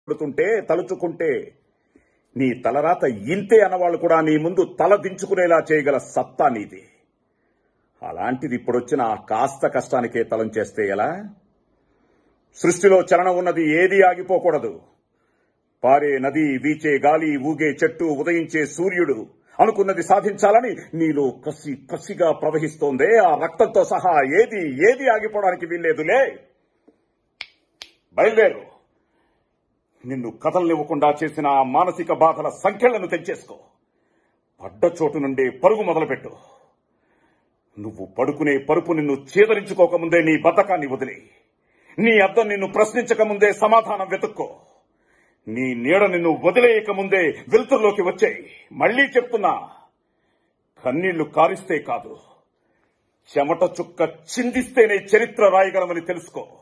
పడుతుంటే తలుచుకుంటే నీ తలరాత ఇంతే అన్నవాళ్ళు కూడా నీ ముందు తల దించుకునేలా చేయగల సత్తా నీది అలాంటిది ఇప్పుడొచ్చిన ఆ కాస్త కష్టానికే తలం చేస్తే ఎలా సృష్టిలో చలనం ఉన్నది ఏది ఆగిపోకూడదు పారే నది వీచే గాలి ఊగే చెట్టు ఉదయించే సూర్యుడు అనుకున్నది సాధించాలని నీలో కసి కసిగా ప్రవహిస్తోందే ఆ రక్తంతో సహా ఏది ఏది ఆగిపోవడానికి వీల్లేదులే బయలుదేరు నిన్ను కథలనివ్వకుండా చేసిన ఆ మానసిక బాధల సంఖ్యలను తెంచేసుకో పడ్డ చోటు నుండి పరుగు మొదలుపెట్టు నువ్వు పడుకునే పరుపు నిన్ను చేదరించుకోకముందే నీ బతకాన్ని వదిలి నీ అద్దం నిన్ను ప్రశ్నించకముందే సమాధానం వెతుక్కో నీ నీడ నిన్ను వదిలేయక ముందే వెలుతురులోకి వచ్చాయి మళ్లీ చెప్తున్నా కన్నీళ్లు కారిస్తే కాదు చెమట చుక్క చిందిస్తేనే చరిత్ర రాయగలమని తెలుసుకో